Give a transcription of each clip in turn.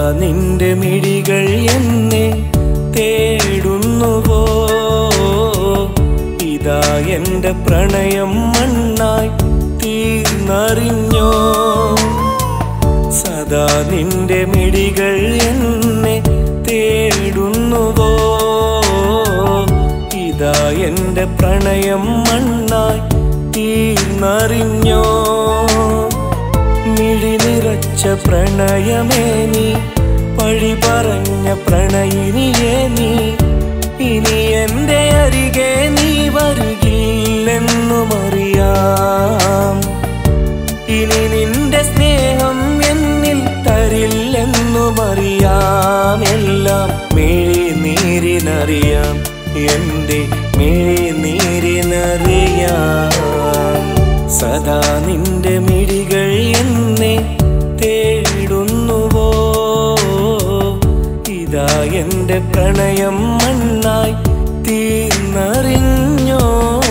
നിന്റെ മിഴികൾ എന്നെ തേടുന്നുവോ ഇതാ എന്റെ പ്രണയം മണ്ണായി തീർന്നറിഞ്ഞോ സദാ നിന്റെ മിഴികൾ എന്നെ തേടുന്നുവോ ഇതാ എന്റെ പ്രണയം മണ്ണായി തീർന്നറിഞ്ഞോ മിഴി നിറച്ച പ്രണയമേ നീ പഴി പറഞ്ഞ പ്രണയിനിയേ നീ ഇനി എന്റെ അരികെ നീ വരുകില്ലെന്നും അറിയാം ഇനി നിന്റെ സ്നേഹം എന്നിൽ തരില്ലെന്നും അറിയാം എല്ലാം മിഴി നീരിനറിയാം എന്റെ മിഴി നീരിനറിയാം സദാ നിന്റെ മിഴികൾ എന്നെ തേടുന്നുവോ ഇതാ എന്റെ പ്രണയം മണ്ണായി തീർന്നറിഞ്ഞോ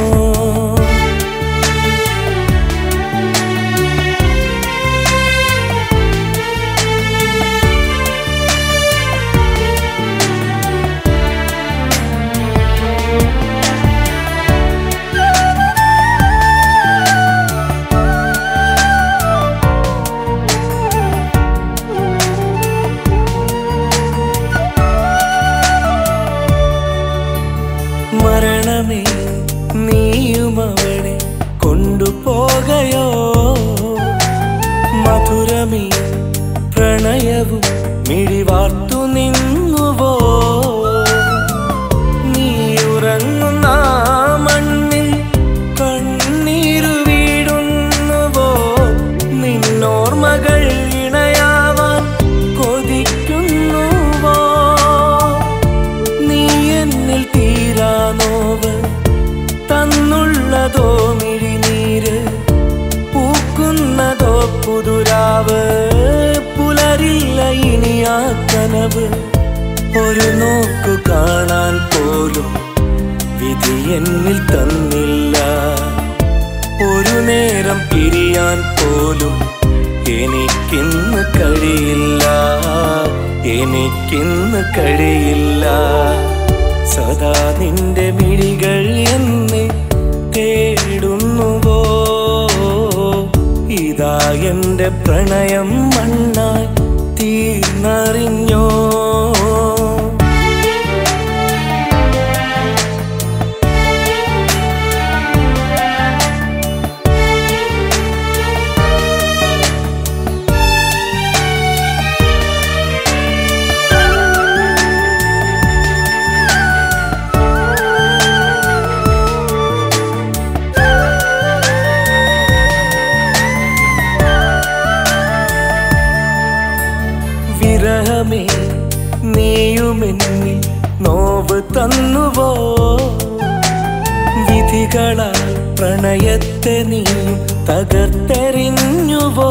മരണമേ നീയും അവളെ കൊണ്ടുപോകയോ മധുരമേ പ്രണയവും മിഴിവാർത്തു നിന്നുവോ നീ ഉറങ്ങുന്ന ആ മണ്ണിൽ കണ്ണീരു വീടുന്നുവോ നിന്നോർമകൾ ഇണയാവാൻ കൊതിക്കുന്നുവോ നീ എന്നിൽ തീരാ നോവ് തന്നുള്ളതോ മിഴിനീര് പൂക്കുന്നതോ പുതുരാവ് പുലരില്ല ഇനി ആ കനവ് ഒരു നോക്കു കാണാൻ പോലും വിധി എന്നിൽ തന്നില്ല ഒരു നേരം പിരിയാൻ പോലും എനിക്കിന്ന് കഴിയില്ല എനിക്കിന്ന് കഴിയില്ല സദാ നിന്റെ മിഴികൾ എന്നെ തേടുന്നുവോ ഇതാ എന്റെ പ്രണയം മണ്ണായി തീർന്നറിഞ്ഞോ വിരഹമേ നീയുമെന്നിൽ നോവ് തന്നുവോ വിധികളാൽ പ്രണയത്തെ നീയും തകർത്തെറിഞ്ഞുവോ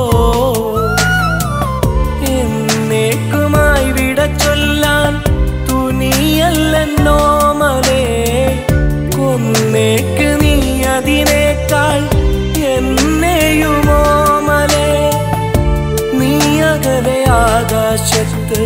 എന്നേക്കുമായി വിട ചൊല്ലാൻ തുനിയല്ലെന്നോ മലേ കൊന്നേക്ക് നീ അതിനേക്കാൾ എന്നെയുമോ മലേ നീ അകലെ ആകാശത്ത്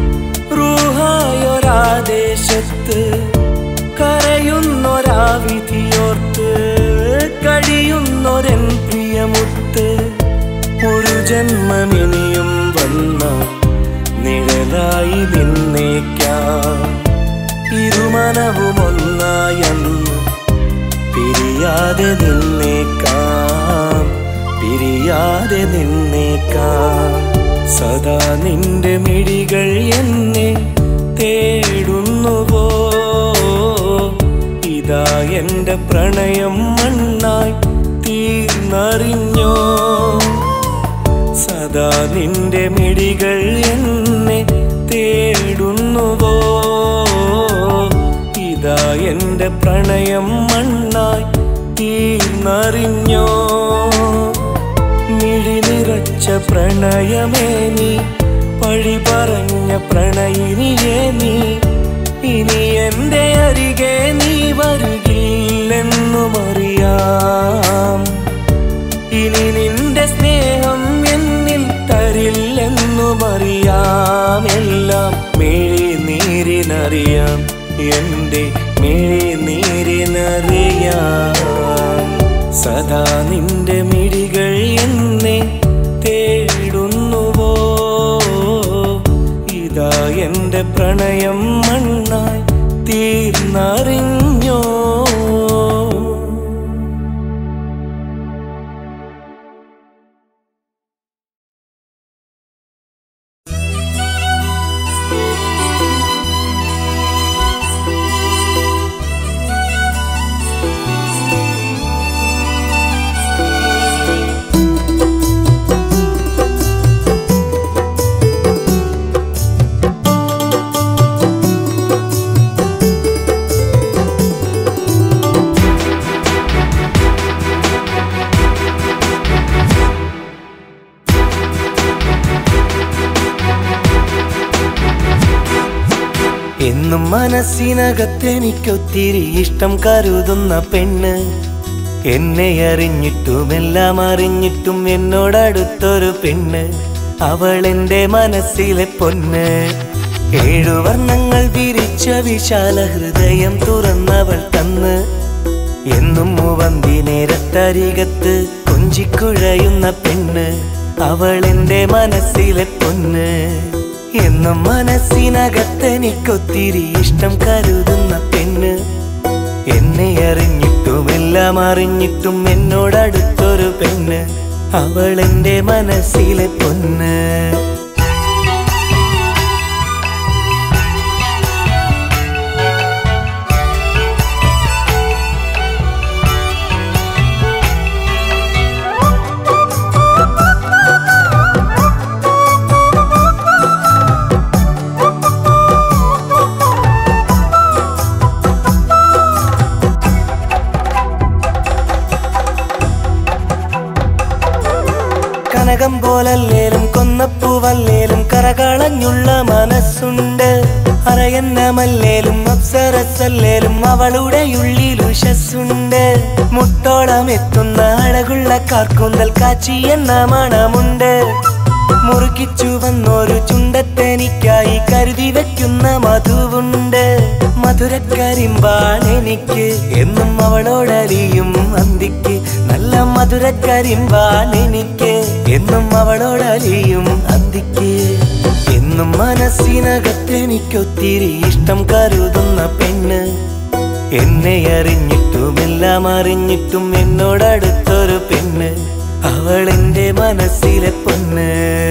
റൂഹായൊരാദേശത്ത് കരയുന്നൊരാ വിധിയോർത്ത് കഴിയുന്നൊരൻ പ്രിയമുത്ത് ഒരു ജന്മമിനിയും വന്ന നിഴലായി നിന്നേക്കാം ഇരുമനവും ഒന്നായെന്ന് പിരിയാതെ നിന്നേക്കാം പിരിയാതെ നിന്നേക്കാം സദാ നിന്റെ മിഴികൾ എന്നെ തേടുന്നുവോ ഇതാ എന്റെ പ്രണയം മണ്ണായി തീർന്നറിഞ്ഞോ സദാ നിന്റെ മിഴികൾ എന്നെ തേടുന്നുവോ ഇതാ എന്റെ പ്രണയം മണ്ണായി തീർന്നറിഞ്ഞോ മിഴി നിറച്ച പ്രണയമേ നീ പഴി പറഞ്ഞ പ്രണയിനിയേ നീ ഇനി എന്റെ അരികെ നീ വരുകില്ലെന്നും അറിയാം ഇനി നിന്റെ സ്നേഹം എന്നിൽ തരില്ലെന്നും അറിയാം അറിയാം എൻ്റെ മിഴിനീരിനറിയാം സദാ നിന്റെ മിഴികൾ എന്നെ തേടുന്നുവോ ഇതാ എൻ്റെ പ്രണയം മണ്ണായി തീർന്നറിഞ്ഞോ എന്നും മനസ്സിനകത്തെനിക്കൊത്തിരി ഇഷ്ടം കരുതുന്ന പെണ്ണ് എന്നെ അറിഞ്ഞിട്ടും എല്ലാം അറിഞ്ഞിട്ടും എന്നോടടുത്തൊരു പെണ്ണ് അവൾ എൻ്റെ മനസ്സിലെ പൊന്ന് ഏഴു വർണ്ണങ്ങൾ വിരിച്ച വിശാല ഹൃദയം തുറന്നവൾ തന്ന് എന്നും മുവന്തി നേരത്തരികത്ത് കൊഞ്ചിക്കുഴയുന്ന പെണ്ണ് അവൾ എൻ്റെ മനസ്സിലെ പൊന്ന് എന്നും മനസ്സിനകത്തെനിക്കൊത്തിരി ഇഷ്ടം കരുതുന്ന പെണ്ണ് എന്നെ അറിഞ്ഞിട്ടും എല്ലാം അറിഞ്ഞിട്ടും എന്നോടടുത്തൊരു പെണ്ണ് അവൾ എൻ്റെ മനസ്സിലെ പൊന്ന് കനകം പോലല്ലേലും കൊന്നപ്പൂവല്ലേലും കരകളഞ്ഞുള്ള മനസ്സുണ്ട് അറയന്നമല്ലേലും അപ്സരസല്ലേലും അവളുടെ ഉള്ളിൽ ഉഷസ്സുണ്ട് മുട്ടോളം എത്തുന്ന അഴകുള്ള കാർക്കൂന്തൽ കാച്ചി എന്ന മണമുണ്ട് മുറുകിച്ചു വന്നൊരു ചുണ്ടത്തെനിക്കായി കരുതി വെക്കുന്ന മധുവുണ്ട് മധുരക്കരിമ്പാൾ എനിക്ക് എന്നും അവളോടലിയും അന്തിക്ക് നല്ല മധുരക്കരിമ്പാൾ എനിക്ക് എന്നും അവളോടലിയും അന്തിക്ക് എന്നും മനസ്സിനകത്തെനിക്കൊത്തിരി ഇഷ്ടം കരുതുന്ന പെണ്ണ് എന്നെ അറിഞ്ഞിട്ടും എല്ലാം അറിഞ്ഞിട്ടും എന്നോടടുത്തൊരു പെണ്ണ് അവൾ എൻ്റെ മനസ്സിലെ പൊന്ന്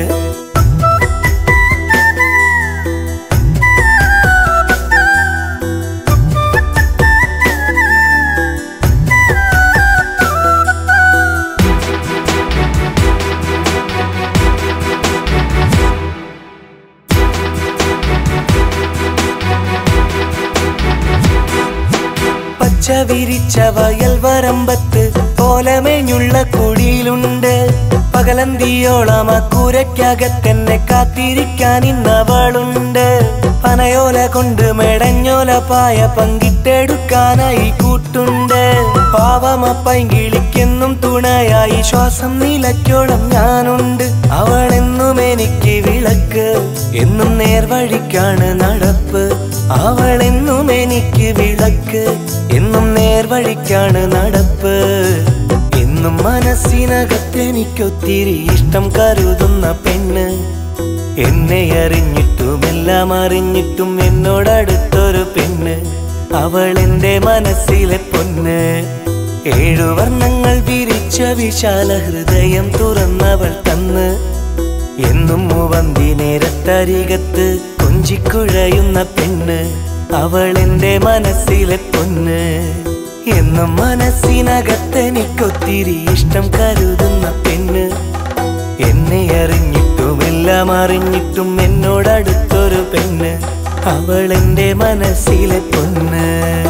പച്ച വിരിച്ച വയൽ വരമ്പത്ത് കോലമേഞ്ഞുള്ള കുടിയിലുണ്ട് പകലന്തിയോളം ആ കൂരയ്ക്കകത്തെന്നെ കാത്തിരിക്കാൻ ഇന്നവളുണ്ട് പനയോല കൊണ്ട് മെടഞ്ഞോല പായ പങ്കിട്ടെടുക്കാനായി കൂട്ടുണ്ട് പാവമ പൈകിളിക്കെന്നും തുണയായി ശ്വാസം നിലയ്ക്കോളം ഞാനുണ്ട് അവളെന്നും എനിക്ക് വിളക്ക് എന്നും നേർവഴിക്കാണ് നടപ്പ് അവളെന്നും എനിക്ക് വിളക്ക് എന്നും നേർവഴിക്കാണ് നടപ്പ് എന്നും മനസ്സിനകത്തെനിക്കൊത്തിരി ഇഷ്ടം കരുതുന്ന പെണ്ണ് എന്നെ അറിഞ്ഞിട്ടും എല്ലാം അറിഞ്ഞിട്ടും എന്നോടടുത്തൊരു പെണ്ണ് അവൾ എൻ്റെ മനസ്സിലെ പൊന്ന് ഏഴു വർണ്ണങ്ങൾ വിരിച്ച വിശാല ഹൃദയം തുറന്നവൾ തന്ന് എന്നും മുവന്തി നേരത്തരികത്ത് കൊഞ്ചിക്കുഴയുന്ന പെണ്ണ് അവൾ എൻ്റെ മനസ്സിലെ പൊന്ന് എന്നും മനസ്സിനകത്തെനിക്കൊത്തിരി ഇഷ്ടം കരുതുന്ന പെണ്ണ് എന്നെ അറിഞ്ഞിട്ടും എല്ലാം അറിഞ്ഞിട്ടും എന്നോടടുത്തൊരു പെണ്ണ് അവൾ എൻ്റെ മനസ്സിലെ പൊന്ന്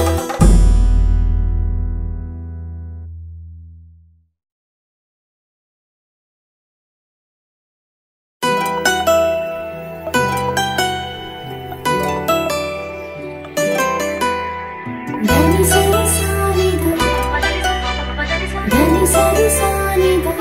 ധനി സരി സാനി ധ ധനി സരി സാനി ധ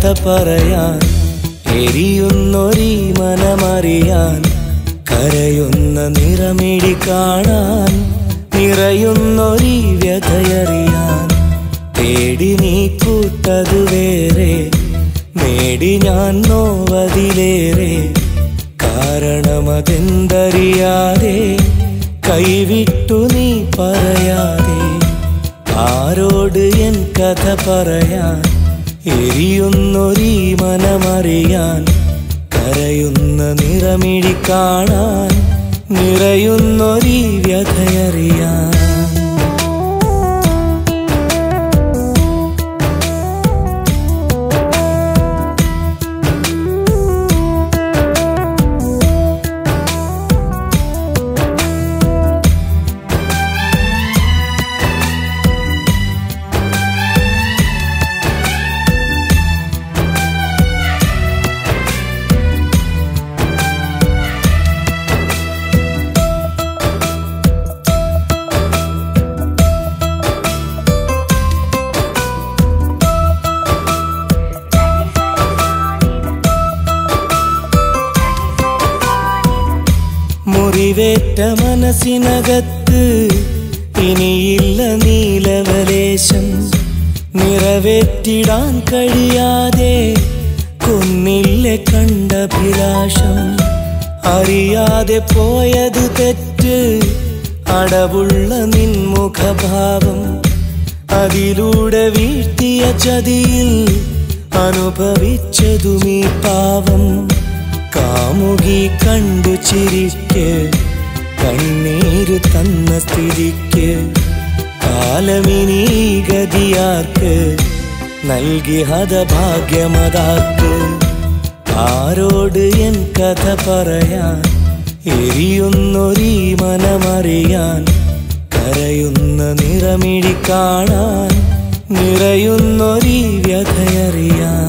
കഥ പറയാൻ എരിയുന്നൊരീ മനമറിയാൻ കരയുന്ന നിറമിഴി കാണാൻ നിറയുന്നൊരീ വ്യഥയറിയാൻ തേടി നീ കൂട്ടതു വേറെ നേടി ഞാൻ നോവതിലേറെ കാരണമതെന്തറിയാതെ കൈവിട്ടു നീ പറയാതെ ആരോട് എൻ കഥ പറയാൻ എരിയുന്നൊരീ മനമറിയാൻ കരയുന്ന നിറമിഴി കാണാൻ നിറയുന്നൊരീ വ്യഥയറിയാൻ മുറിവേറ്റ മനസ്സിനകത്ത് ഇനിയില്ല നീലവലേശം നിറവേറ്റിടാൻ കഴിയാതെ കൊന്നില്ല കണ്ടഭിലാഷം അറിയാതെ പോയത് തെറ്റ് അടവുള്ള നിൻമുഖഭാവം അതിലൂടെ വീഴ്ത്തിയ ചതിയിൽ അനുഭവിച്ചതുമീ പാവം കാമുകി കണ്ടു ചിരിക്ക് കണ്ണീര് തന്ന സ്ഥിതിക്ക് കാലമിനീ ഗതിയാർക്ക് നൽകി ഹതഭാഗ്യമതാക്ക് ആരോട് എൻ കഥ പറയാൻ എരിയുന്നൊരീ മനമറിയാൻ കരയുന്ന നിറമിഴി കാണാൻ നിറയുന്നൊരീ വ്യഥയറിയാൻ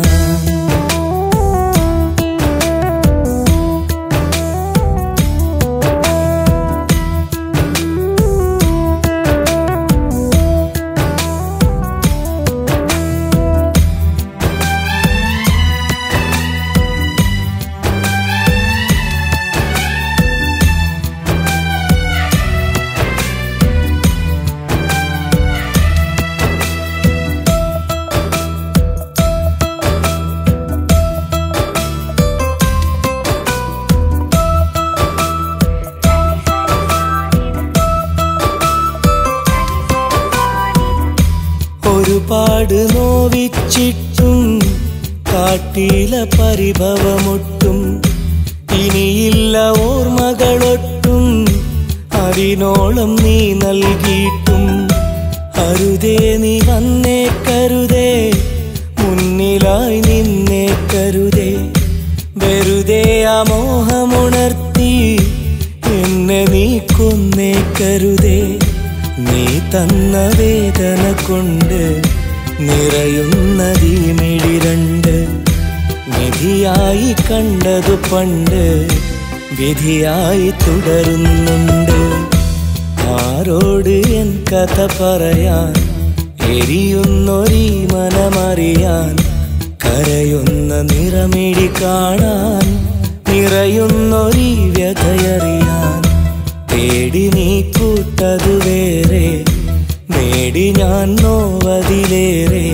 ഒരുപാട് നോവിച്ചിട്ടും കാട്ടില പരിഭവമൊട്ടും ഇനിയില്ല ഓർമ്മകളൊട്ടും അതിനോളം നീ നൽകിയിട്ടും അരുതേ നീ വന്നേ കരുതേ മുന്നിലായി നിന്നേ കരുതേ വെറുതെ ആ മോഹമുണർത്തി എന്നെ നീ കൊന്നേ കരുതേ നീ തന്ന വേദന കൊണ്ട് നിറയുന്നതീ മിഴിരണ്ട് നിധിയായി കണ്ടതു പണ്ട് വിധിയായി തുടരുന്നുണ്ട് ആരോട് എൻ കഥ പറയാൻ എരിയുന്നൊരീ മനമറിയാൻ കരയുന്ന നിറമിഴി കാണാൻ നിറയുന്നൊരീ വ്യഥയറിയാൻ തേടി നീ കൂട്ടതു വേറെ നേടി ഞാൻ നോവതിലേറെ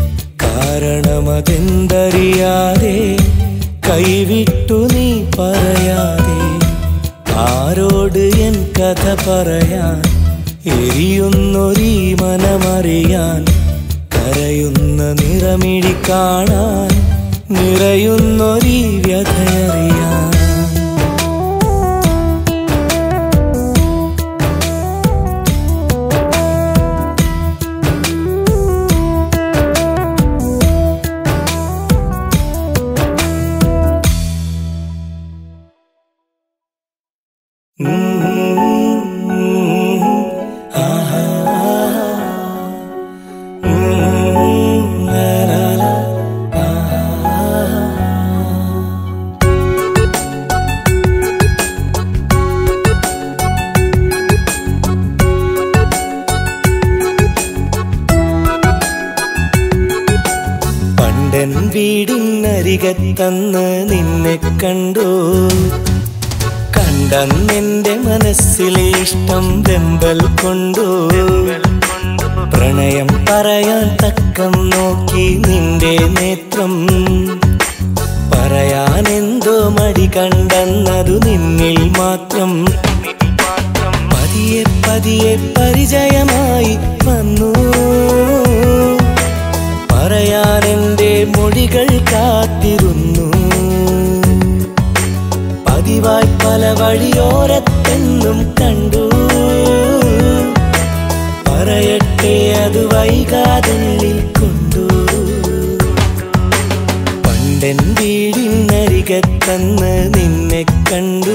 കാരണമതെന്തറിയാതെ കൈവിട്ടു നീ പറയാതെ ആരോട് എൻ കഥ പറയാൻ എരിയുന്നൊരീ മനമറിയാൻ കരയുന്ന നിറമിഴി കാണാൻ നിറയുന്നൊരീ വ്യഥയറിയാൻ വീടിനരികത്തന്ന് നിന്നെ കണ്ടു കണ്ടെന്റെ മനസ്സിലെ ഇഷ്ടം വെമ്പൽ കൊണ്ടു പ്രണയം പറയാൻ തക്കം നോക്കി നിന്റെ നേത്രം പറയാൻ എന്തോ മടി കണ്ടെന്നതു നിന്നിൽ മാത്രം പതിയെ പതിയെ പരിചയമായി വന്നു പറയാൻ എന്റെ മൊഴികൾ കാത്തിരുന്നു പതിവായി പല വഴിയോരത്തെന്നും കണ്ടു പറയട്ടെ അത് വൈകാതുള്ളിൽ കൊണ്ടു പണ്ടൻ വീടിനരികത്തന്ന് നിന്നെ കണ്ടു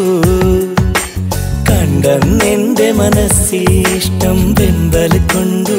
കണ്ടെന്നെന്റെ മനസ്സിൽ ഇഷ്ടം വെമ്പൽ കൊണ്ടു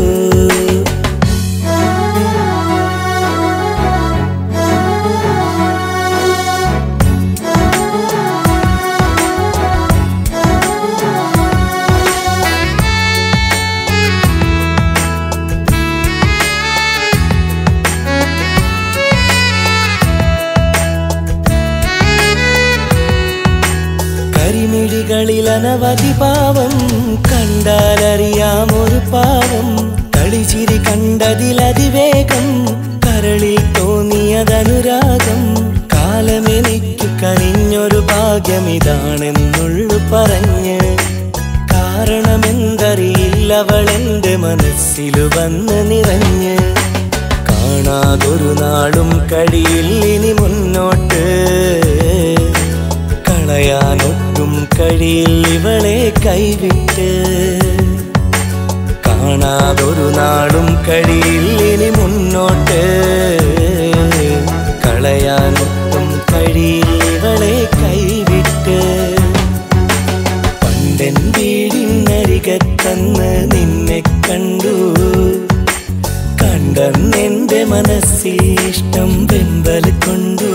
കരിമിഴികളിൽ അനവധി പാവം കണ്ടാലറിയാം ഒരു പാവം കളിച്ചിരി കണ്ടതിലതിവേഗം കരളിൽ തോന്നിയതനുരാഗം കാലമെനിക്ക് കനിഞ്ഞൊരു ഭാഗ്യമിതാണെന്നുള്ളു പറഞ്ഞ് കാരണമെന്തറിയില്ലവൾ എൻ്റെ മനസ്സിലു വന്ന് നിറഞ്ഞ് കാണാതൊരു നാളും കഴിയില്ലിനി മുന്നോട്ട് കളയാനൊട്ടും കഴിയില്ല ഇവളെ കൈവിട്ട് കാണാതൊരു നാളും കഴിയില്ലിനി മുന്നോട്ട് കളയാനൊട്ടും കഴിയില്ല ഇവളെ കൈവിട്ട് പണ്ടൻ വീടിനരികത്തന്ന് നിന്നെ കണ്ടു കണ്ടെന്നെന്റെ മനസ്സിൽ ഇഷ്ടം വെമ്പൽ കൊണ്ടു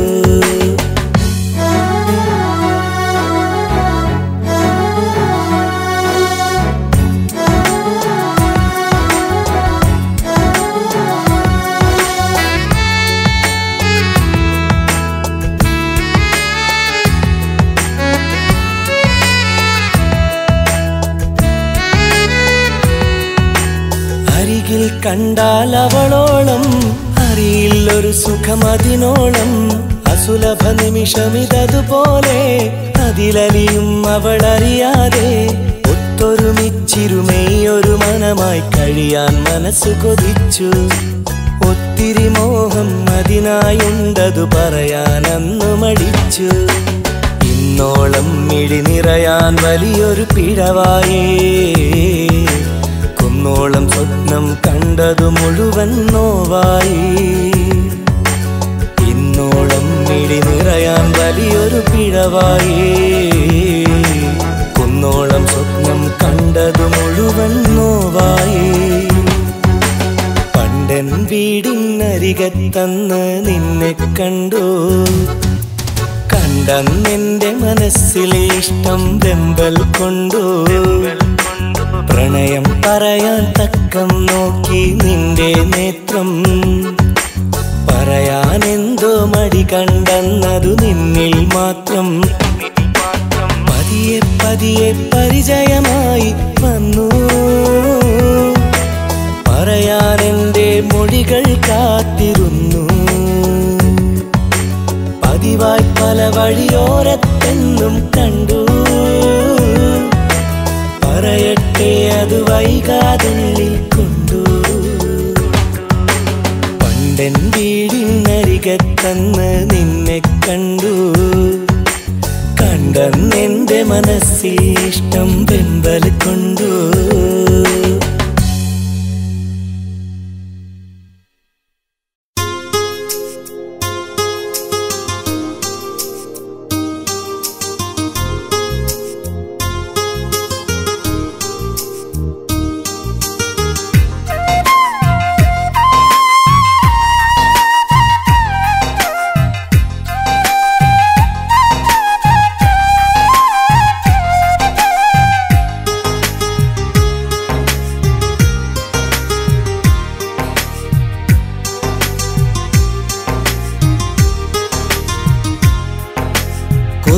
അരികിൽ കണ്ടാൽ അവളോളം അറിയില്ലൊരു സുഖം അതിനോളം അസുലഭ നിമിഷമിതതുപോലെ അതിലലിയും അവൾ അറിയാതെ ഒത്തൊരുമിച്ചിരുമേയൊരു മനമായി കഴിയാൻ മനസ്സ് കൊതിച്ചു ഒത്തിരി മോഹം അതിനായുണ്ടതു പറയാൻ അന്ന് മടിച്ചു ഇന്നോളം മിഴി നിറയാൻ വലിയൊരു പിഴവായേ കുന്നോളം സ്വപ്നം കണ്ടതു മുഴുവൻ നോവായി ഇന്നോളം മിഴി നിറയാൻ വലിയൊരു പിഴവായി കുന്നോളം സ്വപ്നം കണ്ടതു മുഴുവൻ നോവായി പണ്ടൻ വീടിനരികത്തന്ന് നിന്നെ കണ്ടു കണ്ടെന്നെന്റെ മനസ്സിലെ ഇഷ്ടം വെമ്പൽ കൊണ്ടു പ്രണയം പറയാൻ തക്കം നോക്കി നിന്റെ നേത്രം പറയാൻ എന്തോ മടി കണ്ടെന്നതു നിന്നിൽ മാത്രം പതിയെ പതിയെ പരിചയമായി വന്നു പറയാൻ എന്റെ മൊഴികൾ കാത്തിരുന്നു പതിവായി പല വഴിയോരത്തെന്നും കണ്ടു പറയട്ടെ അത് വൈകാതുള്ളിൽ കൊണ്ടു പണ്ടൻ വീടിനരികത്തന്ന് നിന്നെ കണ്ടു കണ്ടെന്നെന്റെ മനസ്സിൽ ഇഷ്ടം വെമ്പൽ കൊണ്ടു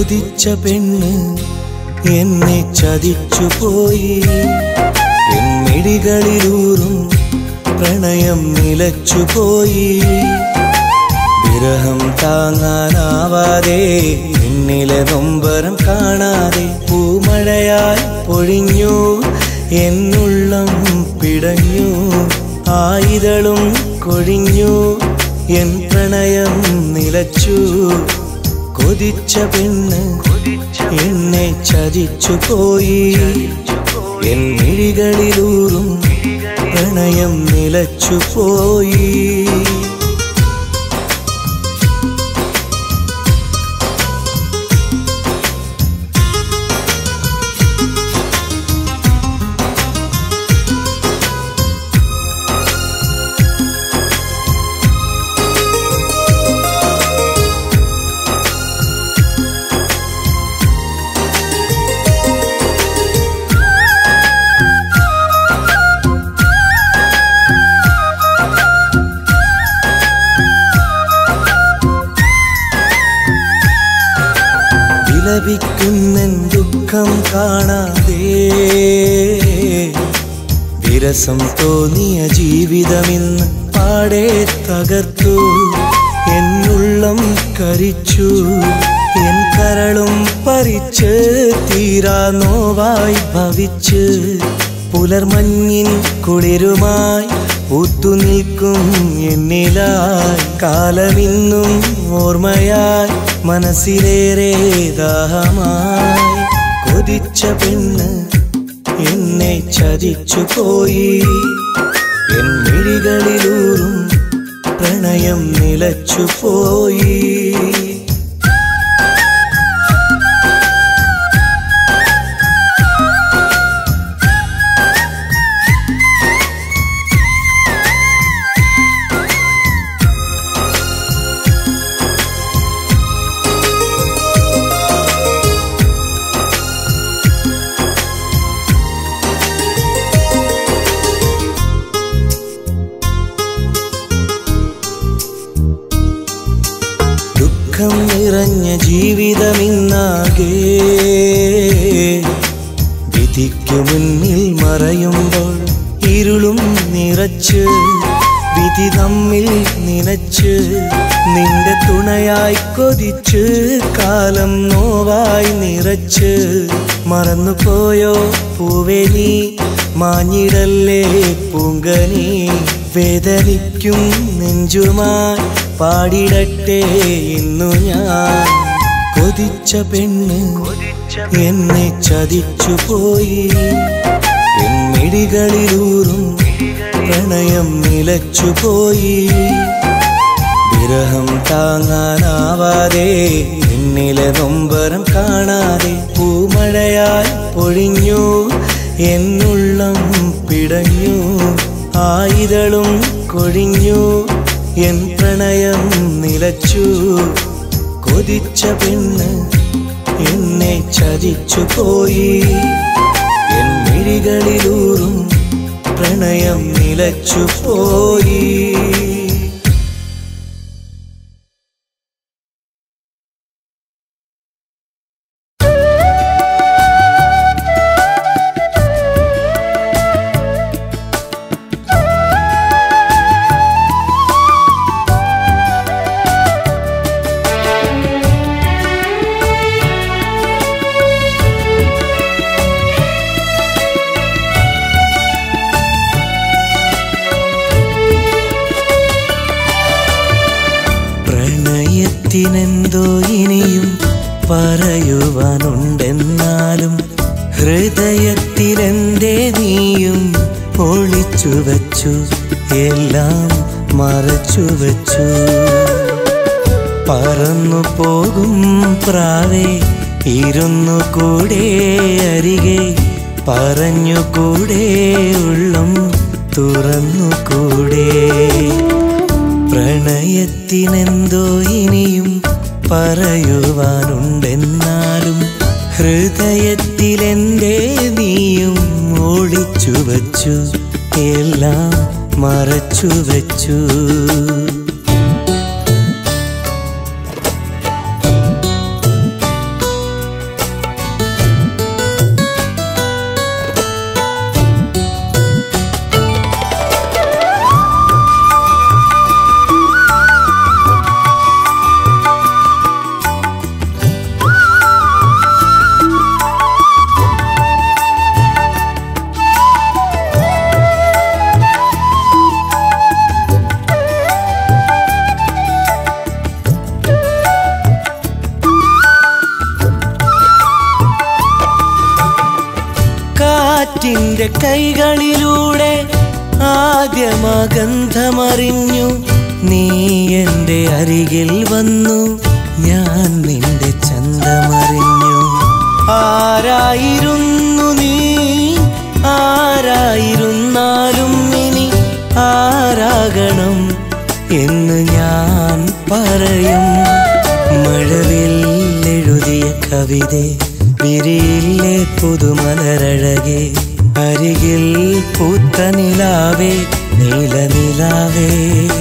കൊതിച്ച പെണ്ണ് എന്നെ ചതിച്ചു പോയി എന്നിടികളിലൂറും പ്രണയം നിലച്ചു പോയി വിരഹം താങ്ങാനാവാതെ എന്നിലെ നൊമ്പരം കാണാതെ പൂമഴയായി പൊഴിഞ്ഞു എന്നുള്ളം പിടഞ്ഞു ആയിതളും കൊഴിഞ്ഞു എൻ പ്രണയം നിലച്ചു കൊതിച്ച പെണ്ണ് എന്നെ ചതിച്ചു പോയി എൻ മിഴികളിലൂറും പ്രണയം നിലച്ചു പോയി വിലപിക്കുന്നൻ ദുഃഖം കാണാതെ വിരസം തോന്നിയ ജീവിതമിന്ന് പാടെ തകർത്തു എന്നുള്ളം കരിച്ചു എൻ കരളും പരിച്ച് തീരാ നോവായി ഭവിച്ച് പുലർമഞ്ഞിൻ കുളിരുമായി പൂത്തുനിൽക്കും എന്നിലായി കാലമിന്നും ഓർമ്മയായി മനസ്സിലേറെ ദാഹമായി കൊതിച്ച പെണ്ണ് എന്നെ ചതിച്ചു പോയി എൻ മിഴികളിലൂറും പ്രണയം നിലച്ചു പോയി ദുഃഖം നിറഞ്ഞ ജീവിതമിന്നാകെ വിധിക്കു മുന്നിൽ മറയുമ്പോൾ ഇരുളും നിറച്ച് വിധി തമ്മിൽ നിനച്ച് നിന്റെ തുണയായി കൊതിച്ച് കാലം നോവായി നിറച്ച് മറന്നുപോയോ പൂവേ നീ മാഞ്ഞിടല്ലേ പൂങ്കനി വേദനിക്കും നെഞ്ചുമായി പാടിടട്ടെ ഇന്നു ഞാൻ കൊതിച്ച പെണ്ണ് എന്നെ ചതിച്ചു പോയി എന്നിടികളിലൂറും പ്രണയം നിലച്ചു പോയി വിരഹം താങ്ങാനാവാതെ എന്നിലെ നൊമ്പരം കാണാതെ പൂമഴയായി പൊഴിഞ്ഞു എന്നുള്ളം പിടഞ്ഞു ആയിതളും കൊഴിഞ്ഞു എൻ പ്രണയം നിലച്ചു കൊതിച്ച പെണ്ണ് എന്നെ ചതിച്ചു പോയി എൻ മിഴികളിലൂറും പ്രണയം നിലച്ചു പോയി പ്രണയത്തിനെന്തോ ഇനിയും പറയുവാനുണ്ടെന്നാലും ഹൃദയത്തിലെന്തേ നീയും ഒളിച്ചു വച്ചു എല്ലാം മറച്ചു വച്ചു പറന്നു പോകും പ്രാവേ ഇരുന്നു കൂടെ അരികെ പറഞ്ഞു കൂടെ ഉള്ളം തുറന്നു കൂടെ പ്രണയത്തിനെന്തോ ഇനിയും പറയുവാനുണ്ടെന്നാലും ഹൃദയത്തിലെന്തേ നീയും ഒളിച്ചു വച്ചു എല്ലാം മറച്ചു വച്ചു കാറ്റിന്റെ കൈകളിലൂടെ ആദ്യമഗന്ധമറിഞ്ഞു നീ എൻ്റെ അരികിൽ വന്നു ഞാൻ നിന്റെ ചന്തമറിഞ്ഞു ആരായിരുന്നു നീ ആരായിരുന്നാലും ഇനി ആരാകണം എന്ന് ഞാൻ പറയും മഴവിൽ എഴുതിയ കവിത വിരിയിലെ പുതുമലരഴകെ അരികിൽ പൂത്ത നിലാവേ നീലനിലാവേ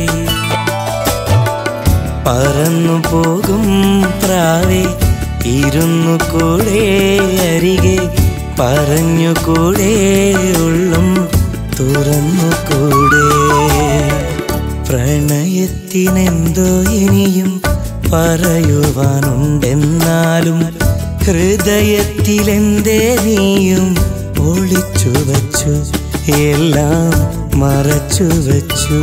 പറന്നു പോകും പ്രാവേ ഇരുന്നു കൂടെ അരികെ പറഞ്ഞു കൂടെ ഉള്ളും തുറന്നു കൂടെ പ്രണയത്തിനെന്തോ ഇനിയും പറയുവാനുണ്ടെന്നാലും ഹൃദയത്തിലെന്തേ നീയും ഒളിച്ചു വച്ചു എല്ലാം മറച്ചു വച്ചു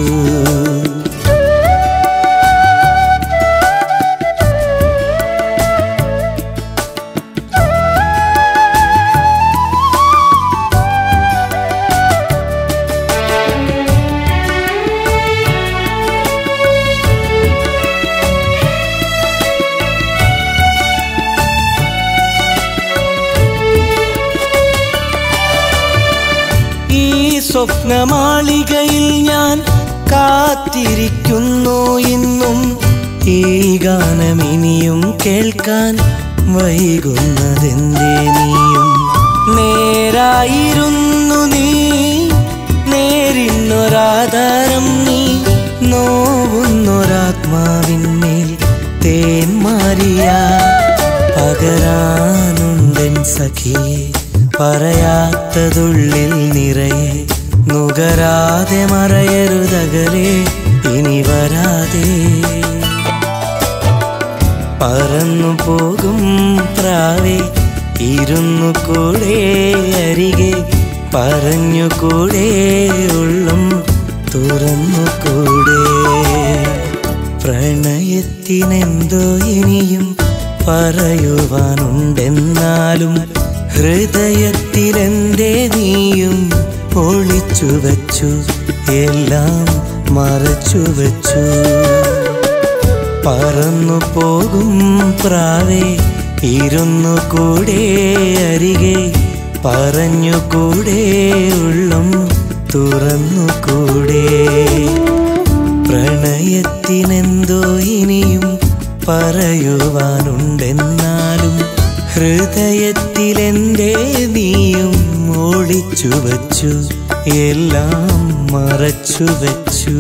ഈ സ്വപ്നമാളികയിൽ ഞാൻ കാത്തിരിക്കുന്നു ഇന്നും ഈ ഗാനം ഇനിയും കേൾക്കാൻ വൈകുന്നതെന്തേ നീയും നേരായിരുന്നു നീ നേരിന്നൊരാധാരം നീ നോവുന്നൊരാത്മാവിന്മേൽ തേൻ മാറിയ പകരാനുണ്ടൻ സഖിയെ പറയാത്തതുള്ളിൽ നിറയെ നുകരാതെ മറയരുതകലെ ഇനി വരാതെ പറന്നു പോകും പ്രാവേ ഇരുന്നു കൂടെ അരികെ പറഞ്ഞു കൂടെ ഉള്ളും തുറന്നു കൂടെ പ്രണയത്തിനെന്തോ ഇനിയും പറയുവാനുണ്ടെന്നാലും ഹൃദയത്തിലെന്തേ നീയും ഒളിച്ചു വച്ചു എല്ലാം മറച്ചു വച്ചു പറന്നു പോകും പ്രാവേ ഇരുന്നു കൂടെ അരികെ പറഞ്ഞു കൂടെ ഉള്ളും തുറന്നു കൂടെ പ്രണയത്തിനെന്തോ ഇനിയും പറയുവാനുണ്ടെന്നാലും ഹൃദയത്തിലെന്തേ നീയും ഒളിച്ചു വച്ചു എല്ലാം മറച്ചു വച്ചു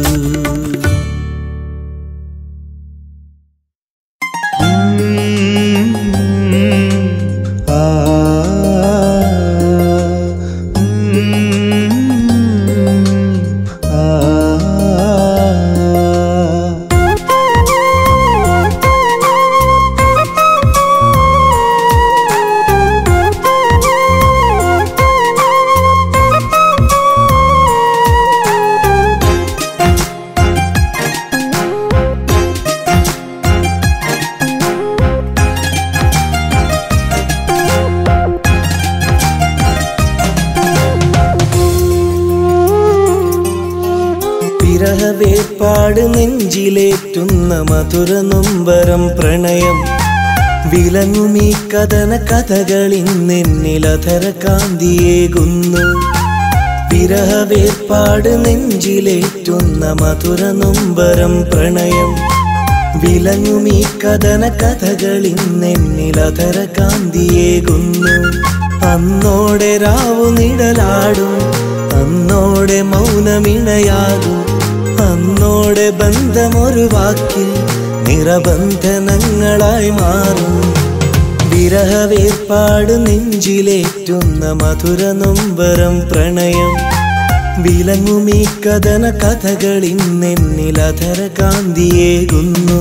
വിരഹവേർപ്പാട് നെഞ്ചിലേറ്റുന്ന മധുര നൊമ്പരം പ്രണയം വിലങ്ങുമീ കഥന കഥകളിന്നെന്നിലധര കാന്തിയേകുന്നു വിരഹവേർപ്പാട് നെഞ്ചിലേറ്റുന്ന മധുര നൊമ്പരം പ്രണയം വിലങ്ങുമീ കഥന കഥകളിന്നെന്നിലധര കാന്തിയേകുന്നു അന്നോടെ രാവു നിഴലാടും അന്നോടെ മൗനമിണയാകും അന്നോടെ ബന്ധമൊരു വാക്കിൽ നിറബന്ധനങ്ങളായി മാറും വിരഹവേർപ്പാട് നെഞ്ചിലേറ്റുന്ന മധുര നൊമ്പരം പ്രണയം വിലങ്ങുമീ കഥന കഥകളിന്നെന്നിലധര കാന്തിയേകുന്നു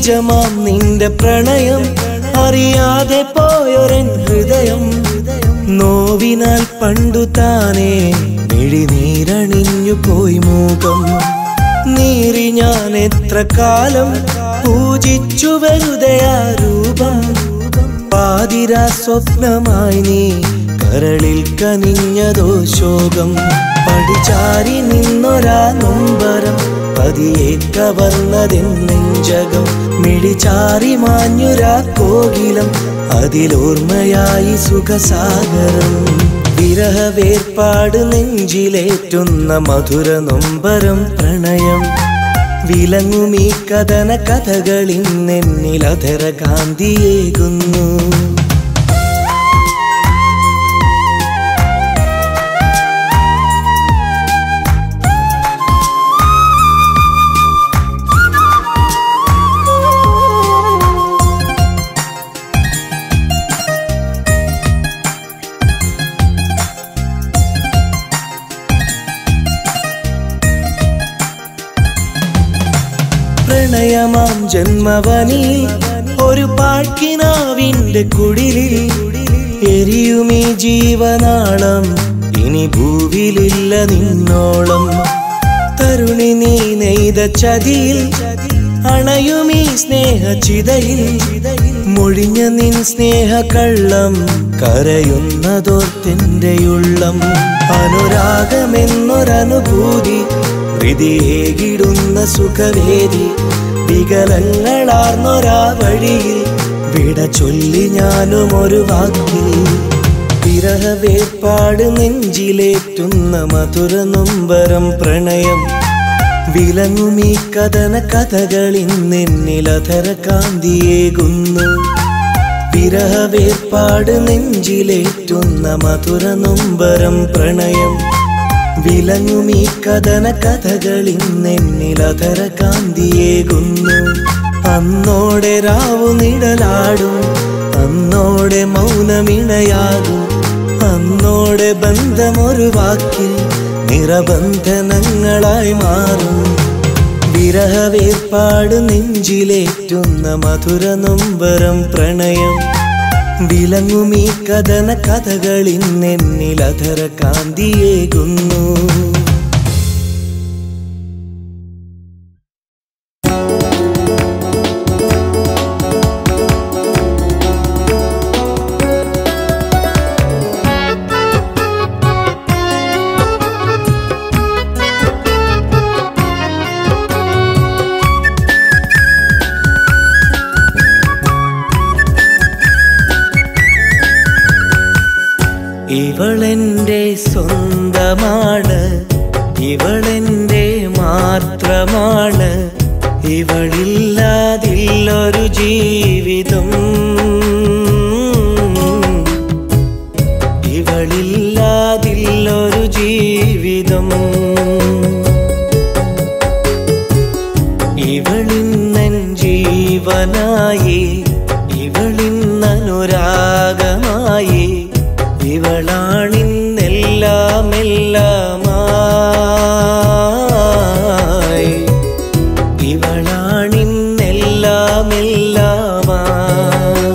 ബീജമാം നിന്റെ പ്രണയം അറിയാതെ പോയൊരൻ ഹൃദയം നോവിനാൽ പണ്ടു താനേ മിഴിനീരണിഞ്ഞു പോയി മൂകം നീറി ഞാൻ എത്ര കാലം പൂജിച്ചു വെറുതെ ആ രൂപം പാതിരാ സ്വപ്നമായി നീ കരളിൽ കനിഞ്ഞതോ ശോകം പടിചാരി നിന്നൊരാ നൊമ്പരം പതിയെ കവർന്നതെൻ നെഞ്ചകം മിഴിചാരി മാഞ്ഞുരാ കോകിലം അതിലോർമ്മയായി സുഖസാഗരം വിരഹ വേർപാട് നെഞ്ചിലേറ്റുന്ന മധുര നൊമ്പരം പ്രണയം വിലങ്ങുമീ കഥന കഥകളിന്നെന്നിലധര കാന്തിയേകുന്നു പ്രണയമാം ജന്മവനി ഒരു പാഴ്ക്കിനാവിന്റെ കുടിലിൽ എരിയുമീ ജീവനാളം ഇനി ഭൂവിലില്ല നിന്നോളം തരുണി നീ നെയ്ത ചതിയിൽ അണയുമീ സ്നേഹചിതയിൽ മൊഴിഞ്ഞ നിൻ സ്നേഹ കള്ളം കരയുന്നതോർത്തെന്റെ ഉള്ളം അനുരാഗമെന്നൊരനുഭൂതി ഹൃതിയേകിടുന്ന സുഖവേദി വികലങ്ങളാർന്നൊരാ വഴിയിൽ വിട ചൊല്ലി ഞാനും ഒരു വാക്കിൽ വിരഹ വേർപാട് നെഞ്ചിലേറ്റുന്ന മധുര നൊമ്പരം പ്രണയം വിലങ്ങുമീ കഥന കഥകളിന്നെന്നിലധര കാന്തിയേകുന്നു വിരഹ വേർപാട് നെഞ്ചിലേറ്റുന്ന മധുര നൊമ്പരം പ്രണയം വിലങ്ങുമീ കഥന കഥകളിന്നെന്നിലധര കാന്തിയേകുന്നു അന്നോടെ രാവു നിഴലാടും അന്നോടെ മൗനമിണയാകും അന്നോടെ ബന്ധമൊരു വാക്കിൽ നിറബന്ധനങ്ങളായി മാറും വിരഹവേർപ്പാട് നെഞ്ചിലേറ്റുന്ന മധുര നൊമ്പരം പ്രണയം വിലങ്ങുമീ കഥന കഥകളിന്നെന്നിലധര കാന്തിയേകുന്നു ഇവളെന്റെ സ്വന്തമാണ് ഇവളെന്റെ മാത്രമാണ് ഇവളില്ലാതില്ലൊരു ജീവിതം ഇവളില്ലാതില്ലൊരു ജീവിതം ഇവളിന്നൻ ജീവനായി ഇവളിന്നനുരാഗമായി ഇവളാണിന്നെല്ലാം എല്ലാമായി ഇവളാണിന്നെല്ലാം എല്ലാമായി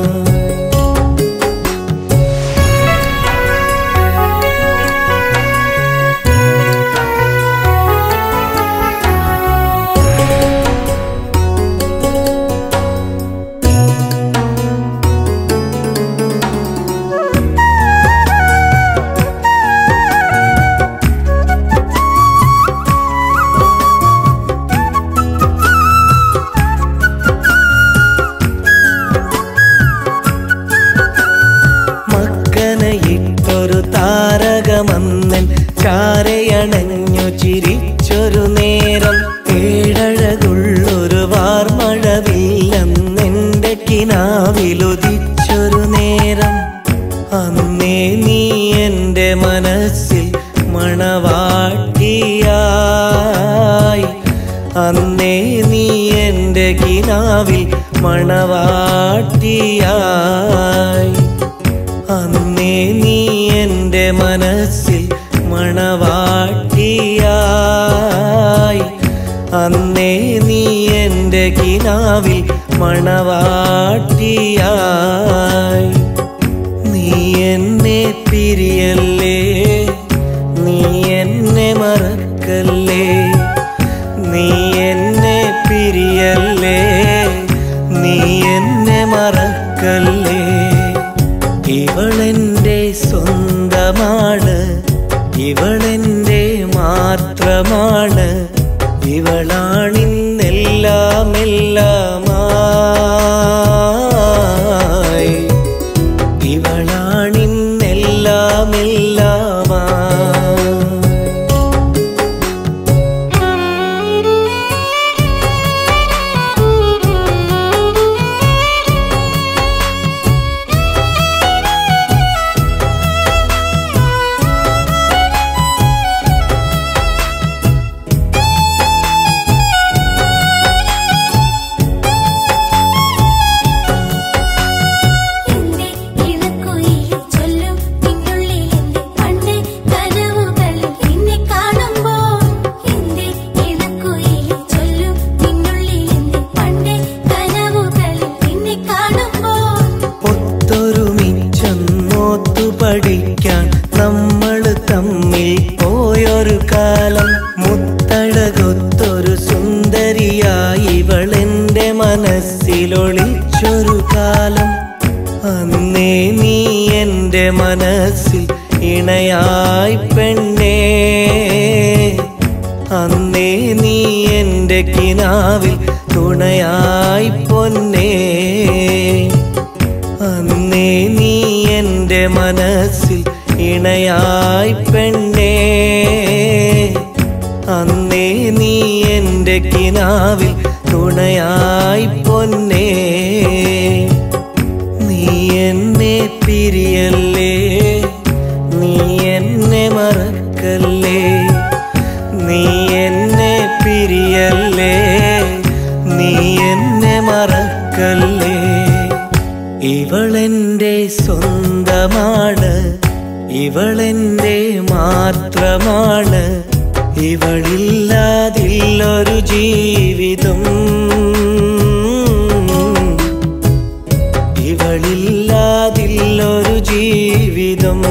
മക്കനയിട്ടൊരു താരകമന്നൻ ചാരയണഞ്ഞു ചിരിച്ചൊരു നേരം ഏഴഴകുള്ളൊരു വാർമഴവില്ലെന്നെന്റെ കിനാവിലുദിച്ചൊരു നേരം അന്നേ നീ എൻ്റെ മനസ്സിൽ മണവാട്ടിയായി അന്നേ നീ എൻ്റെ കിനാവിൽ മണവാട്ടിയായി അന്നേ നീ എൻ്റെ മനസ്സിൽ മണവാട്ടിയായി അന്നേ നീ എൻ്റെ കിനാവിൽ മണവാട്ടിയായി നീ എന്നെ പിരിയല്ലേ നീ എന്നെ മറക്കല്ലേ നീ എന്നെ പിരിയല്ലേ നീ എന്നെ മറക്കല്ലേ ഇവളെന്റെ സ്വന്തമാണ് ഇവളെന്റെ മാത്രമാണ് ഇവളാണിന്നെല്ലാം എല്ലാമായി ഇവളാണിന്നെല്ലാം എല്ലാമായി എന്റെ ഇണക്കുയിൽ ചൊല്ലും നിന്നുള്ളിൽ എന്റെ പണ്ട് കനവുകളിൽ നിന്നെ കാണുമ്പോൾ എന്റെ ഇണക്കുയിൽ ചൊല്ലും നിന്നുള്ളിൽ എന്റെ പണ്ട് കനവുകളിൽ നിന്നെ കാണുമ്പോൾ ഒത്തൊരുമിച്ചൊന്നോത്തു പഠിക്കാൻ നമ്മൾ തമ്മിൽ പോയൊരു കാലം മുത്തഴകൊത്തൊരു സുന്ദരിയായി ഇവളെന്റെ മനസ്സിലൊളിച്ചൊരു കാലം അന്നേ നീ എൻ്റെ മനസ്സിൽ ഇണയായി പെണ്ണേ അന്നേ നീ എൻ്റെ കിനാവിൽ തുണയായി പൊന്നേ അന്നേ നീ എൻ്റെ മനസ്സിൽ ഇണയായി പെണ്ണേ അന്നേ നീ എൻ്റെ കിനാവിൽ തുണയായി പൊന്നേ നീ എന്നെ പിരിയല്ലേ നീ എന്നെ മറക്കല്ലേ നീ എന്നെ പിരിയല്ലേ നീ എന്നെ മറക്കല്ലേ ഇവളെന്റെ സ്വന്തമാണ് ഇവളെന്റെ മാത്രമാണ് ഇവളില്ലാതില്ലൊരു ജീവിതം ഇവളില്ലാതില്ലൊരു ജീവിതം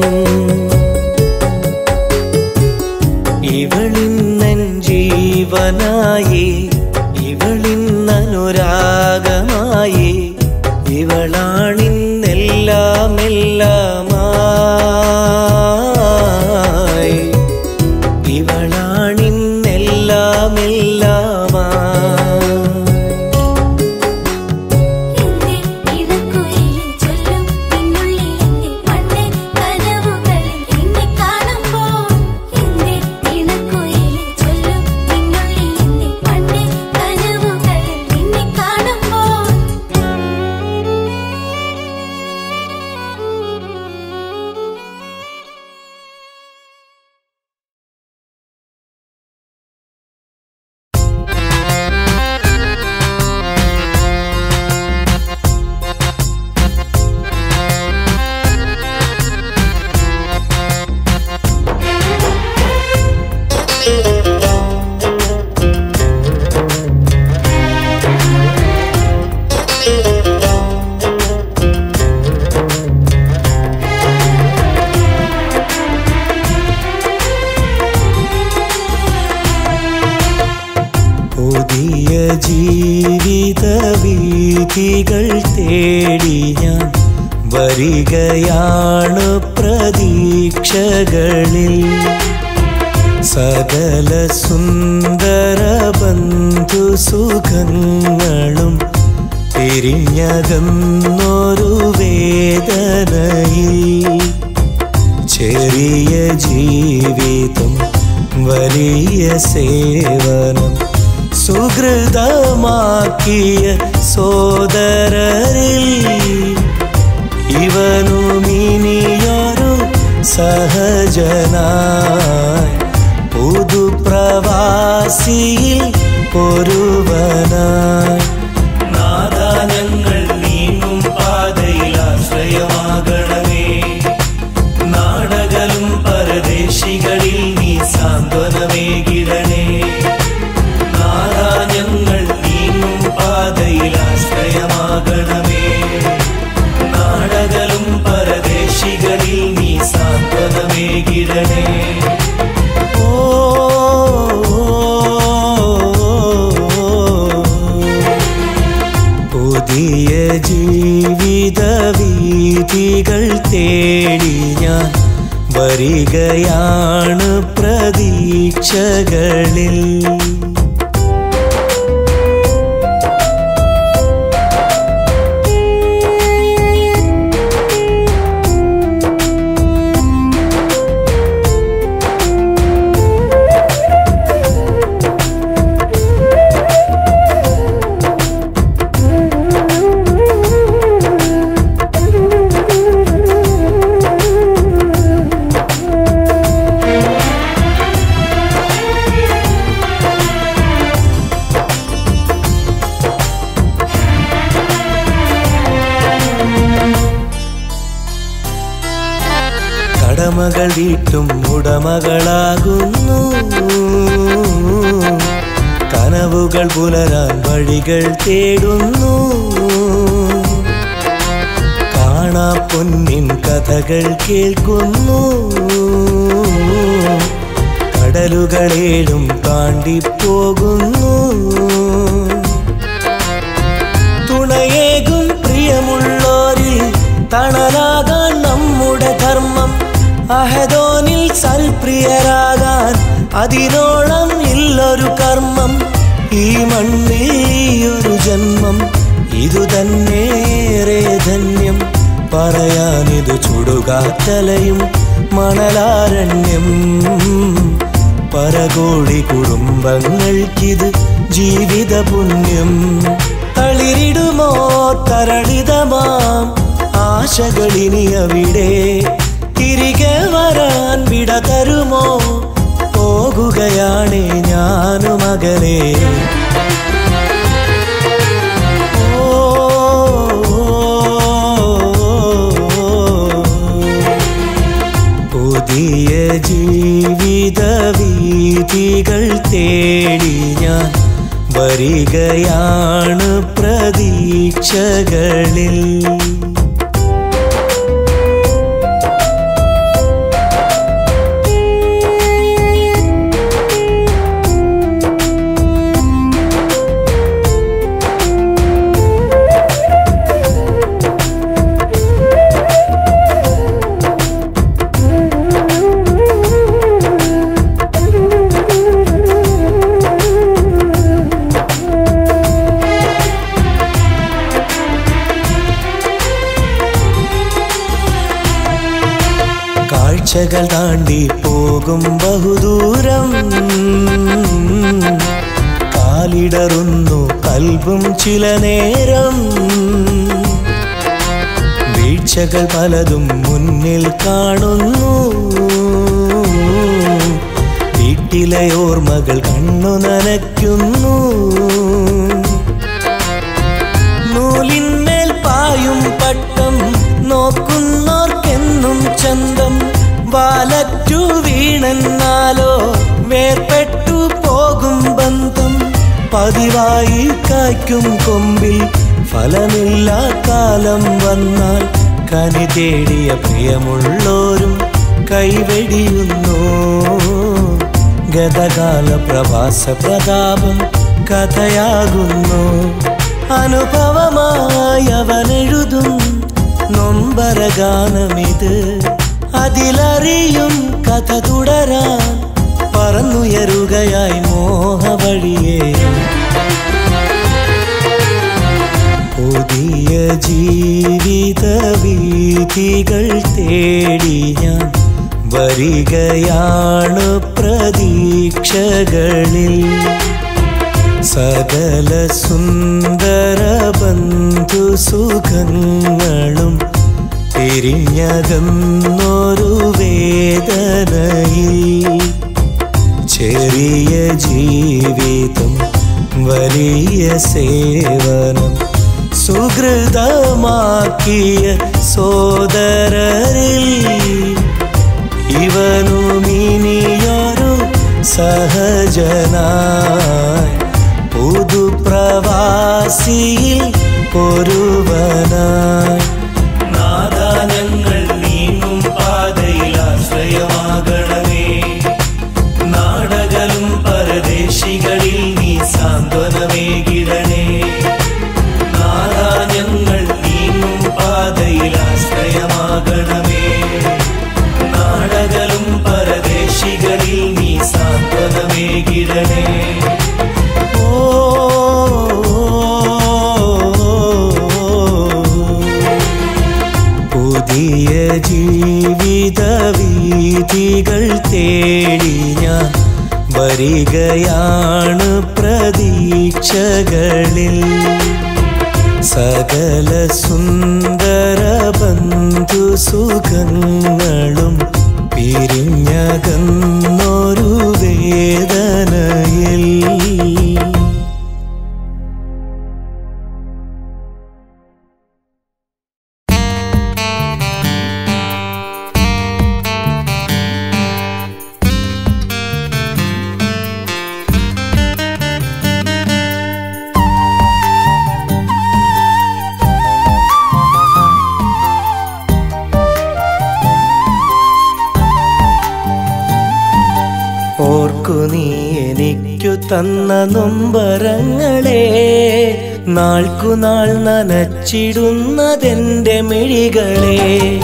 ഇവളിന്നൻ ജീവനായി ഇവളിന്നനുരാഗമായി ഇവളാണിന്നെല്ലാം എല്ലാമായി ഇവളാണിന്നെല്ലാം എല്ലാമായി എന്റെ ഇണക്കുയിൽ ചൊല്ലും നിന്നുള്ളിൽ എന്റെ പണ്ട് കനവുകളിൽ നിന്നെ കാണുമ്പോൾ എന്റെ ഇണക്കുയിൽ ചൊല്ലും നിന്നുള്ളിൽ എന്റെ പണ്ട് കനവുകളിൽ നിന്നെ കാണുമ്പോൾ പുതിയ ജീവിത വീഥികൾ തേടി ഞാൻ വരികയാണ് പ്രതീക്ഷകളിൽ സകല സുന്ദര ബന്ധു സുഖങ്ങളും പിരിഞ്ഞകന്നൊരു വേദനയിൽ ചെറിയ ജീവിതം വലിയ സേവനം സുഹൃതമാക്കിയ സോദരരിൽ ഇവനുമിനിയൊരു സഹജനായി പുതുപ്രവാസിയിൽ ഒരുവനായി നാദാ ഞങ്ങൾ നീങ്ങും പാതയിൽ ആശ്രയമാകണമേ നാടകലും പരദേശികളിൽ നീ സാന്ത്വനമേകിടണേ നാദാ ഞങ്ങൾ നീങ്ങും വരികയാണ് പ്രതീക്ഷകളിൽ കടമകൾ വീട്ടും ഉടമകളാകുന്നു കനവുകൾ പുലരാൻ വഴികൾ തേടുന്നു കാണാ പൊന്നിൻ കഥകൾ കേൾക്കുന്നു കടലുകളേഴും താണ്ടിപ്പോകുന്നു തുണയേകും പ്രിയമുള്ളോരിൽ തണലാകാൻ നമ്മുടെ ധർമ്മം അഹദോനിൽ സൽപ്രിയരാകാൻ അതിനോളം ഇല്ലൊരു കർമ്മം ഈ മണ്ണിൽ ഒരു ജന്മം ഇതു തന്നേറെ ധന്യം പറയാനിത് ചുടുകാറ്റലയും മണലാരണ്യം പരകോടി കുടുംബങ്ങൾക്കിത് ജീവിത പുണ്യം തളിരിടുമോ തരളിതമാം ആശകളിനി അവിടെ തിരികെ വരാൻ വിട തരുമോ പോകുകയാണേ ഞാനുമകലേ പുതിയ ജീവിത വീതികൾ തേടി ഞാൻ വരികയാണ് പ്രതീക്ഷകളിൽ കാഴ്ചകൾ താണ്ടി പോകും ബഹുദൂരം കാലിടറുന്നു കൽബും ചില നേരം വീഴ്ചകൾ പലതും മുന്നിൽ കാണുന്നു വീട്ടിലെ ഓർമ്മകൾ കണ്ണു നനയ്ക്കുന്നു നൂലിന്മേൽ പായും പട്ടം നോക്കുന്നോർക്കെന്നും ചന്തം വാലറ്റു വീണെന്നാലോ വേർപെട്ടു പോകും ബന്ധം പതിവായി കായ്ക്കും കൊമ്പിൽ ഫലമില്ലാ കാലം വന്നാൽ കനി തേടിയ പ്രിയമുള്ളോരും കൈവെടിയുന്നു ഗതകാല പ്രവാസ പ്രതാപം കഥയാകുന്നു അനുഭവമായി അവനെഴുതും നൊമ്പരഗാനമിത് അതിലറിയും കഥ തുടരാൻ പറന്നുയരുകയായി മോഹവഴിയേ പുതിയ ജീവിത വീഥികൾ തേടി ഞാൻ വരികയാണ് പ്രതീക്ഷകളിൽ സകല സുന്ദര ബന്ധു സുഖങ്ങളും പിരിഞ്ഞകന്നൊരു വേദനയിൽ ചെറിയ ജീവിതം വലിയ സേവനം സുഹൃതമാക്കിയ സോദരരിൽ ഇവനുമിനിയൊരു സഹജനായി പുതുപ്രവാസിയിൽ ഒരുവനായി നാദാ ഞങ്ങൾ നീങ്ങും പാതയിൽ ആശ്രയമാകണമേ നാടകലും പരദേശികളിൽ നീ സാന്ത്വനമേകിടണേ നാദാ ഞങ്ങൾ നീങ്ങും പാതയിൽ ആശ്രയമാകണമേ നാടകലും അനുഗ്രഹമേകിടണേ ഓ പുതിയ ജീവിത വീതികൾ തേടി ഞാൻ വരികയാണ് പ്രതീക്ഷകളിൽ സകല സുന്ദര ബന്ധു സുഖങ്ങളും പിരിഞ്ഞകന്നൊരു വേദനയിൽ ഓർക്കു നീ എനിക്കു തന്ന നൊമ്പരങ്ങളെ നാൾക്കുനാൾ നനച്ചിടുന്നതെന്റെ മിഴികളെ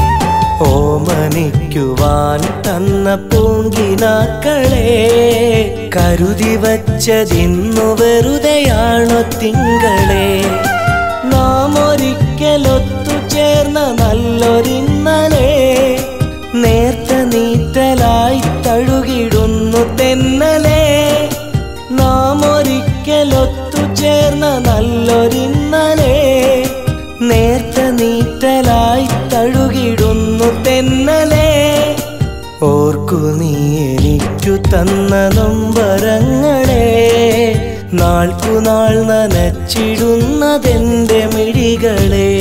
ഓമനിക്കുവാൻ തന്ന പൂങ്കിനാക്കളെ കരുതി വച്ചതിന്നു വെറുതെയാണോ തിങ്കളെ നാം ഒരിക്കലൊത്തു ചേർന്ന നല്ലൊരിന്നലെ നേർത്ത നീറ്റലായി തഴുകിടുന്നു തെന്നലെ നാം ഒരിക്കലൊത്തു ചേർന്ന നല്ലൊരിന്നലെ നേർത്ത നീറ്റലായി തഴുകിടുന്നു തെന്നലെ ഓർക്കു നീ എനിക്കു തന്ന നൊമ്പരങ്ങളെ നാൾക്കുനാൾ നനച്ചിടുന്നതെന്റെ മിഴികളെ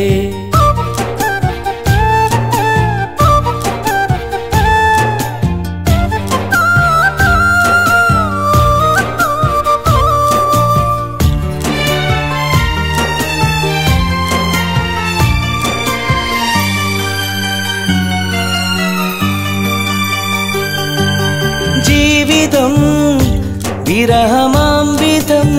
ജീവിതം വിരഹമാംബിതം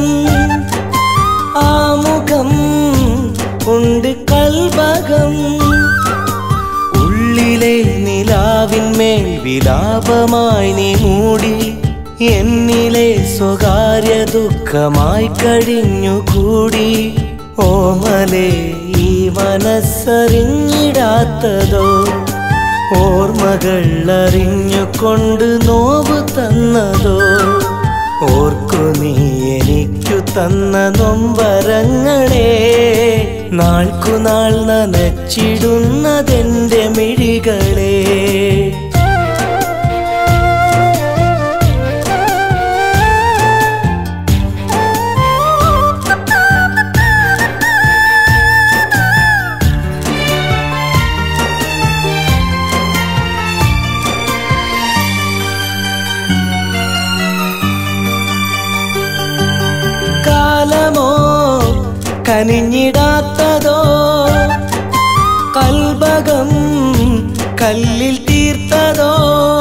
ആമുഖം ഉണ്ട് കൽഭകം ഉള്ളിലെ നിലാവിന്മേൽ വിലാപമായി നീ മൂടി എന്നിലെ സ്വകാര്യ ദുഃഖമായി കഴിഞ്ഞുകൂടി ഓമലെ ഈ മനസ്സറിഞ്ഞിടാത്തതോ ഓർമ്മകൾ അറിഞ്ഞുകൊണ്ട് നോവ് തന്നതോ ഓർക്കു നീ എനിക്കു തന്ന നൊമ്പരങ്ങളെ നാൾക്കുനാൾ നനച്ചിടുന്നതെന്റെ മിഴികളെ കാലമോ കനിഞ്ഞിടാത്തതോ കൽബകം കല്ലിൽ തീർത്തതോ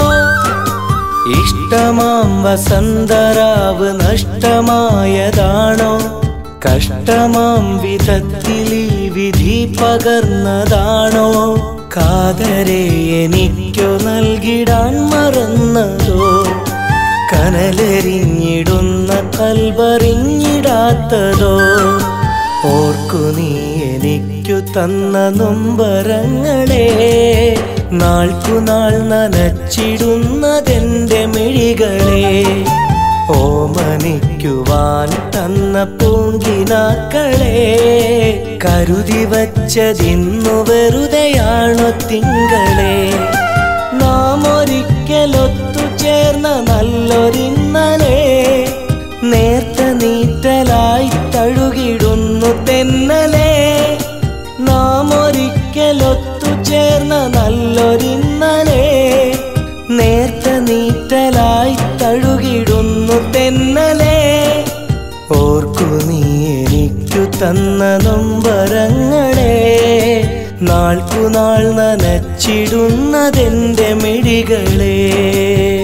ഇഷ്ടമാം വസന്തരാവ് നഷ്ടമായതാണോ കഷ്ടമാം വിധത്തിൽ ഈ വിധി പകർന്നതാണോ കാതരെ എനിക്കു നൽകിടാൻ മറന്നതോ കനലെറിഞ്ഞിടുന്ന കൽവറിഞ്ഞിടാത്തതോ ഓർക്കു നീ എനിക്കു തന്ന നൊമ്പരങ്ങളെ നാൾക്കുനാൾ നനച്ചിടുന്നതെന്റെ മിഴികളെ ഓമനിക്കുവാൻ തന്ന പൂങ്കിനാക്കളെ കരുതി വച്ചതിന്നു വെറുതെയാണോ തിങ്കളെ നാം ഒരിക്കലൊത്തു ചേർന്ന നല്ലൊരിന്നലെ നേർത്ത നീറ്റലായി തഴുകിടുന്നു തെന്നലെ നാം ഒരിക്കലൊത്തു ചേർന്ന നല്ലൊരിന്നലെ നേർത്ത നീറ്റലായി തഴുകിടുന്നു തെന്നലെ ഓർക്കു നീ എനിക്കു തന്ന നൊമ്പരങ്ങളെ നാൾക്കുനാൾ നനച്ചിടുന്നതെന്റെ മിഴികളെ